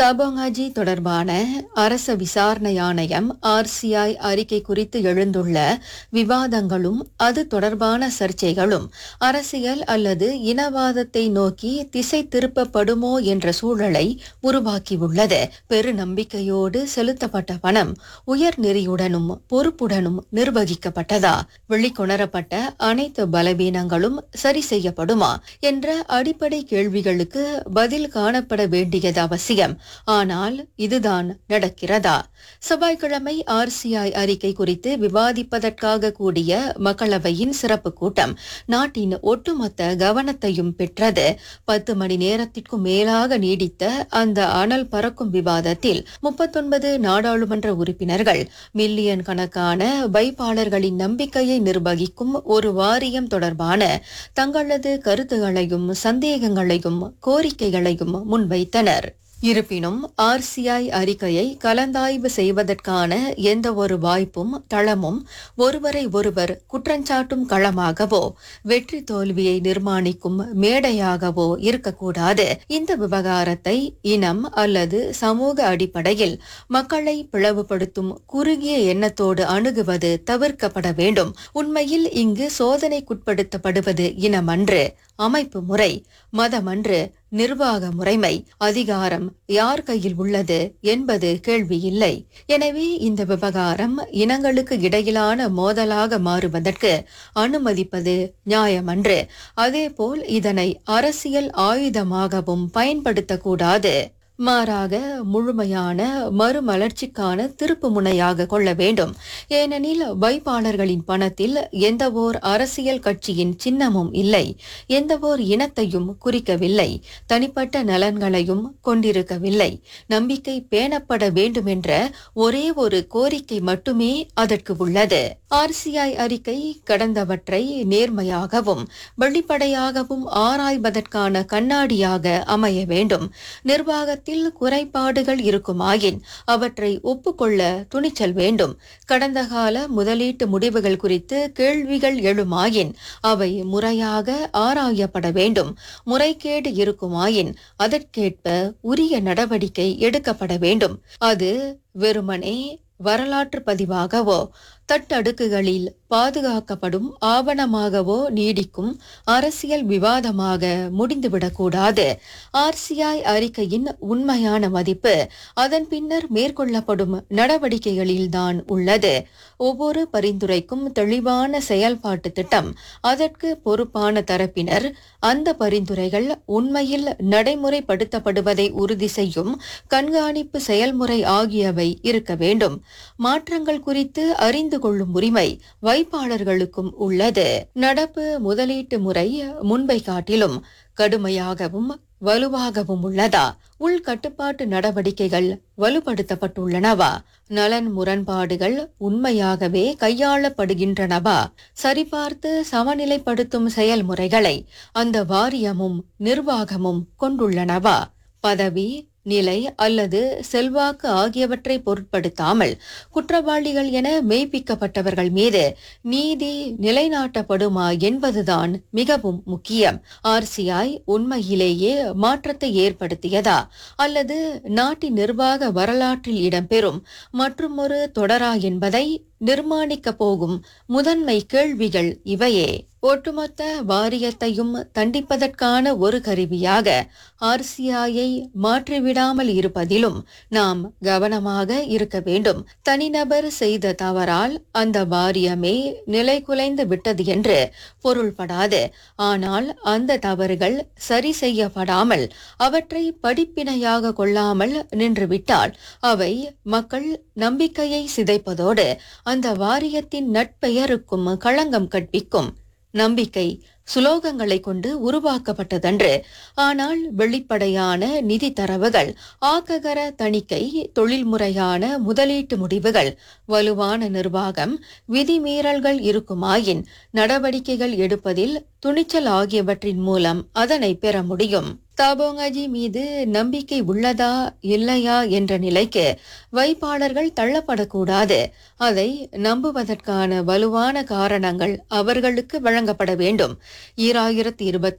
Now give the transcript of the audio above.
தபோங்காஜி தொடர்பான அரச விசாரணை ஆணையம் ஆர்சிஐ அறிக்கை குறித்து எழுந்துள்ள விவாதங்களும் அது தொடர்பான சர்ச்சைகளும் அரசியல் அல்லது இனவாதத்தை நோக்கி திசை திருப்பப்படுமோ என்ற சூழலை உருவாக்கியுள்ளது பெருநம்பிக்கையோடு செலுத்தப்பட்ட பணம் உயர் நெறியுடனும் பொறுப்புடனும் நிர்வகிக்கப்பட்டதா வெளிக்கொணரப்பட்ட அனைத்து பலவீனங்களும் சரி செய்யப்படுமா என்ற அடிப்படை கேள்விகளுக்கு பதில் காணப்பட வேண்டியது அவசியம் ஆனால் இதுதான் நடக்கிறதா செவ்வாய்க்கிழமை ஆர்சிஐ அறிக்கை குறித்து விவாதிப்பதற்காக கூடிய மக்களவையின் சிறப்பு கூட்டம் நாட்டின் ஒட்டுமொத்த கவனத்தையும் பெற்றது பத்து மணி நேரத்திற்கும் மேலாக நீடித்த அந்த அனல் பறக்கும் விவாதத்தில் முப்பத்தொன்பது நாடாளுமன்ற உறுப்பினர்கள் மில்லியன் கணக்கான வைப்பாளர்களின் நம்பிக்கையை நிர்வகிக்கும் ஒரு வாரியம் தொடர்பான தங்களது கருத்துகளையும் சந்தேகங்களையும் கோரிக்கைகளையும் முன்வைத்தனர் இருப்பினும் ஆர்சிஐ அறிக்கையை கலந்தாய்வு செய்வதற்கான எந்த ஒரு வாய்ப்பும் தளமும் ஒருவரை ஒருவர் குற்றஞ்சாட்டும் களமாகவோ வெற்றி தோல்வியை நிர்மாணிக்கும் மேடையாகவோ இருக்கக்கூடாது இந்த விவகாரத்தை இனம் அல்லது சமூக அடிப்படையில் மக்களை பிளவுபடுத்தும் குறுகிய எண்ணத்தோடு அணுகுவது தவிர்க்கப்பட வேண்டும் உண்மையில் இங்கு சோதனைக்குட்படுத்தப்படுவது இனமன்று அமைப்பு முறை மதமன்று நிர்வாக முறைமை அதிகாரம் யார் கையில் உள்ளது என்பது கேள்வி இல்லை எனவே இந்த விவகாரம் இனங்களுக்கு இடையிலான மோதலாக மாறுவதற்கு அனுமதிப்பது நியாயமன்று அதேபோல் இதனை அரசியல் ஆயுதமாகவும் பயன்படுத்தக்கூடாது மாறாக முழுமையான மறுமலர்ச்சிக்கான திருப்பு முனையாக கொள்ள வேண்டும் ஏனெனில் வைப்பாளர்களின் பணத்தில் எந்தவோர் அரசியல் கட்சியின் சின்னமும் இல்லை எந்தவோர் இனத்தையும் குறிக்கவில்லை தனிப்பட்ட நலன்களையும் கொண்டிருக்கவில்லை நம்பிக்கை பேணப்பட வேண்டுமென்ற ஒரே ஒரு கோரிக்கை மட்டுமே அதற்கு உள்ளது ஆர்சிஐ அறிக்கை கடந்தவற்றை நேர்மையாகவும் வெளிப்படையாகவும் ஆராய்வதற்கான கண்ணாடியாக அமைய வேண்டும் நிர்வாகத்தில் குறைபாடுகள் இருக்குமாயின் அவற்றை ஒப்புக்கொள்ள துணிச்சல் வேண்டும் கடந்த கால முதலீட்டு முடிவுகள் குறித்து கேள்விகள் எழுமாயின் அவை முறையாக ஆராயப்பட வேண்டும் முறைகேடு இருக்குமாயின் அதற்கேற்ப உரிய நடவடிக்கை எடுக்கப்பட வேண்டும் அது வெறுமனே வரலாற்று பதிவாகவோ தட்டடுக்குகளில் பாதுகாக்கப்படும் ஆவணமாகவோ நீடிக்கும் அரசியல் விவாதமாக முடிந்துவிடக்கூடாது ஆர்சிஐ அறிக்கையின் உண்மையான மதிப்பு அதன் பின்னர் மேற்கொள்ளப்படும் நடவடிக்கைகளில்தான் உள்ளது ஒவ்வொரு பரிந்துரைக்கும் தெளிவான செயல்பாட்டு திட்டம் அதற்கு பொறுப்பான தரப்பினர் அந்த பரிந்துரைகள் உண்மையில் நடைமுறைப்படுத்தப்படுவதை உறுதி செய்யும் கண்காணிப்பு செயல்முறை ஆகியவை இருக்க வேண்டும் மாற்றங்கள் குறித்து அறிந்து கொள்ளும் உரிமை வைப்பாளர்களுக்கும் உள்ளது நடப்பு முதலீட்டு முறை முன்பை காட்டிலும் கடுமையாகவும் வலுவாகவும் உள்ளதா உள்கட்டுப்பாட்டு நடவடிக்கைகள் வலுப்படுத்தப்பட்டுள்ளனவா நலன் முரண்பாடுகள் உண்மையாகவே கையாளப்படுகின்றனவா சரிபார்த்து சமநிலைப்படுத்தும் செயல்முறைகளை அந்த வாரியமும் நிர்வாகமும் கொண்டுள்ளனவா பதவி நிலை அல்லது செல்வாக்கு ஆகியவற்றை பொருட்படுத்தாமல் குற்றவாளிகள் என மெய்ப்பிக்கப்பட்டவர்கள் மீது நீதி நிலைநாட்டப்படுமா என்பதுதான் மிகவும் முக்கியம் ஆர்சிஐ உண்மையிலேயே மாற்றத்தை ஏற்படுத்தியதா அல்லது நாட்டின் நிர்வாக வரலாற்றில் இடம்பெறும் மற்றுமொரு தொடரா என்பதை நிர்மாணிக்கப் போகும் முதன்மை கேள்விகள் இவையே ஒட்டுமொத்த வாரியத்தையும் தண்டிப்பதற்கான ஒரு கருவியாக ஆர்சிஐயை மாற்றிவிடாமல் இருப்பதிலும் நாம் கவனமாக இருக்க வேண்டும் தனிநபர் செய்த தவறால் அந்த வாரியமே நிலை குலைந்து விட்டது என்று பொருள்படாது ஆனால் அந்த தவறுகள் சரி செய்யப்படாமல் அவற்றை படிப்பினையாக கொள்ளாமல் நின்றுவிட்டால் அவை மக்கள் நம்பிக்கையை சிதைப்பதோடு அந்த வாரியத்தின் நட்பெயருக்கும் களங்கம் கற்பிக்கும் நம்பிக்கை சுலோகங்களை கொண்டு உருவாக்கப்பட்டதன்று ஆனால் வெளிப்படையான நிதி தரவுகள் ஆக்ககர தணிக்கை தொழில்முறையான முதலீட்டு முடிவுகள் வலுவான நிர்வாகம் விதிமீறல்கள் இருக்குமாயின் நடவடிக்கைகள் எடுப்பதில் துணிச்சல் ஆகியவற்றின் மூலம் அதனை பெற முடியும் தாபோங்காஜி மீது நம்பிக்கை உள்ளதா இல்லையா என்ற நிலைக்கு வைப்பாளர்கள் தள்ளப்படக்கூடாது அதை நம்புவதற்கான வலுவான காரணங்கள் அவர்களுக்கு வழங்கப்பட வேண்டும் ஈராயிரத்தி இருபத்தி